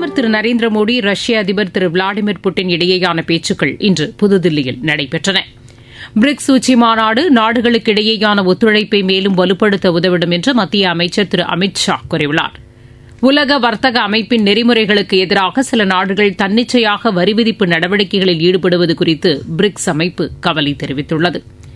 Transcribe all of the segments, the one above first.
பிரதமர் திரு நரேந்திர மோடி ரஷ்ய அதிபர் திரு விளாடிமிர் புட்டின் இடையேயான பேச்சுக்கள் இன்று புதுதில்லியில் நடைபெற்றன பிரிக்ஸ் உச்சி மாநாடு நாடுகளுக்கு இடையேயான ஒத்துழைப்பை மேலும் வலுப்படுத்த உதவிடும் என்று மத்திய அமைச்சர் திரு அமித் ஷா கூறியுள்ளார் உலக வர்த்தக அமைப்பின் நெறிமுறைகளுக்கு எதிராக சில நாடுகள் தன்னிச்சையாக வரி விதிப்பு நடவடிக்கைகளில் ஈடுபடுவது குறித்து பிரிக்ஸ் அமைப்பு கவலை தெரிவித்துள்ளது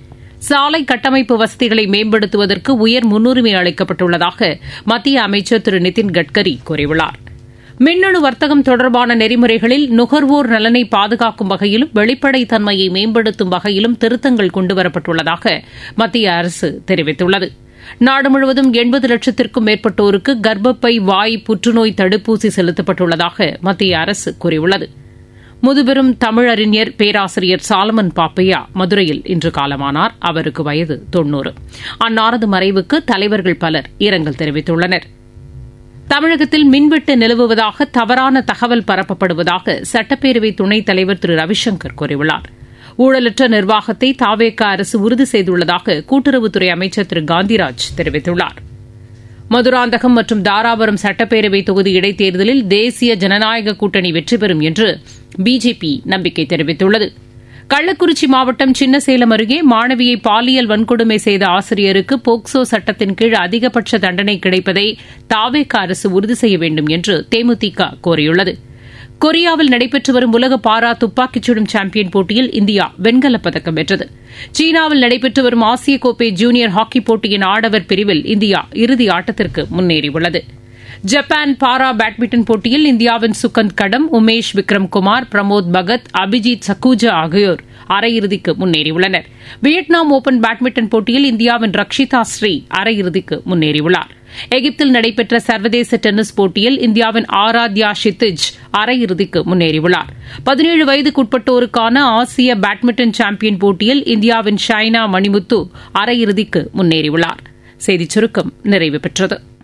சாலை கட்டமைப்பு வசதிகளை மேம்படுத்துவதற்கு உயர் முன்னுரிமை அளிக்கப்பட்டுள்ளதாக மத்திய அமைச்சர் திரு நிதின் கட்கரி கூறியுள்ளார் மின்னணு வர்த்தகம் தொடர்பான நெறிமுறைகளில் நுகர்வோர் நலனை பாதுகாக்கும் வகையிலும் வெளிப்படைத்தன்மையை மேம்படுத்தும் வகையிலும் திருத்தங்கள் கொண்டுவரப்பட்டுள்ளதாக மத்திய அரசு தெரிவித்துள்ளது நாடு முழுவதும் எண்பது லட்சத்திற்கும் மேற்பட்டோருக்கு கர்ப்பப்பை வாய் புற்றுநோய் தடுப்பூசி செலுத்தப்பட்டுள்ளதாக மத்திய அரசு கூறியுள்ளது முதுபெரும் தமிழறிஞர் பேராசிரியர் சாலமன் பாப்பையா மதுரையில் இன்று காலமானார் அவருக்கு வயது தொன்னூறு அன்னாரது மறைவுக்கு தலைவர்கள் பலர் இரங்கல் தெரிவித்துள்ளனர் தமிழகத்தில் மின்வெட்டு நிலவுவதாக தவறான தகவல் பரப்பப்படுவதாக சட்டப்பேரவை துணைத் தலைவர் திரு ரவிசங்கர் கூறியுள்ளார் ஊழலற்ற நிர்வாகத்தை தாவேக அரசு உறுதி செய்துள்ளதாக கூட்டுறவுத்துறை அமைச்சர் திரு காந்திராஜ் தெரிவித்துள்ளார் மதுராந்தகம் மற்றும் தாராபுரம் சட்டப்பேரவை தொகுதி இடைத்தேர்தலில் தேசிய ஜனநாயக கூட்டணி வெற்றி பெறும் என்று பிஜேபி நம்பிக்கை தெரிவித்துள்ளது கள்ளக்குறிச்சி மாவட்டம் சின்னசேலம் அருகே மாணவியை பாலியல் வன்கொடுமை செய்த ஆசிரியருக்கு போக்சோ சட்டத்தின் கீழ் அதிகபட்ச தண்டனை கிடைப்பதை தாவேக அரசு உறுதி செய்ய வேண்டும் என்று தேமுதிக கோரியுள்ளது கொரியாவில் நடைபெற்று வரும் உலக பாரா துப்பாக்கிச் சுடும் சாம்பியன் போட்டியில் இந்தியா வெண்கலப் பதக்கம் வென்றது சீனாவில் நடைபெற்று வரும் ஆசிய கோப்பை ஜூனியர் ஹாக்கி போட்டியின் ஆடவர் பிரிவில் இந்தியா இறுதி ஆட்டத்திற்கு முன்னேறியுள்ளது ஜப்பான் பாரா பேட்மிண்டன் போட்டியில் இந்தியாவின் சுகந்த் கடம் உமேஷ் விக்ரம் குமார் பிரமோத் பகத் அபிஜித் சக்கூஜா ஆகியோர் அரையிறுதிக்கு முன்னேறியுள்ளனர் வியட்நாம் ஓபன் பேட்மிண்டன் போட்டியில் இந்தியாவின் ரக்ஷிதா ஸ்ரீ அரையிறுதிக்கு முன்னேறியுள்ளார் எகிப்தில் நடைபெற்ற சர்வதேச டென்னிஸ் போட்டியில் இந்தியாவின் ஆராத்யா ஷித்திஜ் அரையிறுதிக்கு முன்னேறியுள்ளார் பதினேழு வயதுக்குட்பட்டோருக்கான ஆசிய பேட்மிண்டன் சாம்பியன் போட்டியில் இந்தியாவின் ஷைனா மணிமுத்து அரையிறுதிக்கு முன்னேறியுள்ளார் செய்திச் சுருக்கம் நிறைவு பெற்றது